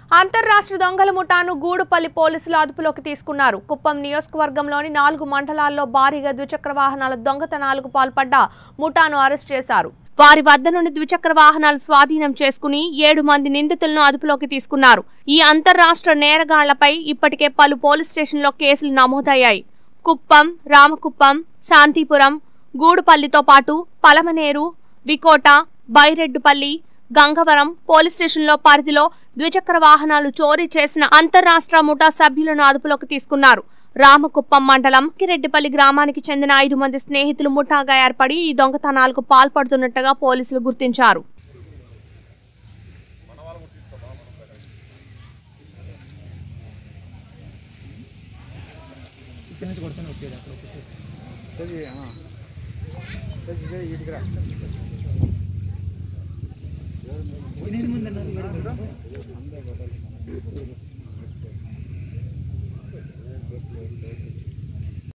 అంతర్రాష్ట్ర దొంగల ముఠాను గూడుపల్లి పోలీసులు అదుపులోకి తీసుకున్నారు కుప్పం నియోజకవర్గంలోని నాలుగు మండలాల్లో భారీగా ద్విచక్ర వాహనాల దొంగతనాలకు పాల్పడ్డ ముఠాను అరెస్ట్ చేశారు వారి వద్ద నుండి ద్విచక్ర వాహనాలు స్వాధీనం చేసుకుని ఏడు మంది నిందితులను అదుపులోకి తీసుకున్నారు ఈ అంతర్రాష్ట్ర నేరగాళ్లపై ఇప్పటికే పలు పోలీస్ స్టేషన్లో కేసులు నమోదయ్యాయి కుప్పం రామకుప్పం శాంతిపురం గూడుపల్లితో పాటు పలమనేరు వికోట బైరెడ్డుపల్లి గంగవరం పోలీస్ స్టేషన్లో పరిధిలో ద్విచక్ర వాహనాలు చోరీ చేసిన అంతర్రాష్ట్ర ముఠా సభ్యులను అదుపులోకి తీసుకున్నారు రామకుప్పం మండలం కిరెడ్డిపల్లి గ్రామానికి చెందిన ఐదు మంది స్నేహితులు ముఠాగా ఏర్పడి ఈ దొంగతనాలకు పాల్పడుతున్నట్టుగా పోలీసులు గుర్తించారు ఇక్కడి నుంచి కొడుతూనే వచ్చేది అక్కడ ఒకటి. సరి సరి సరి ఇటుకు రా ఎనిమిది మంది అన్నారు ఏడు మంది.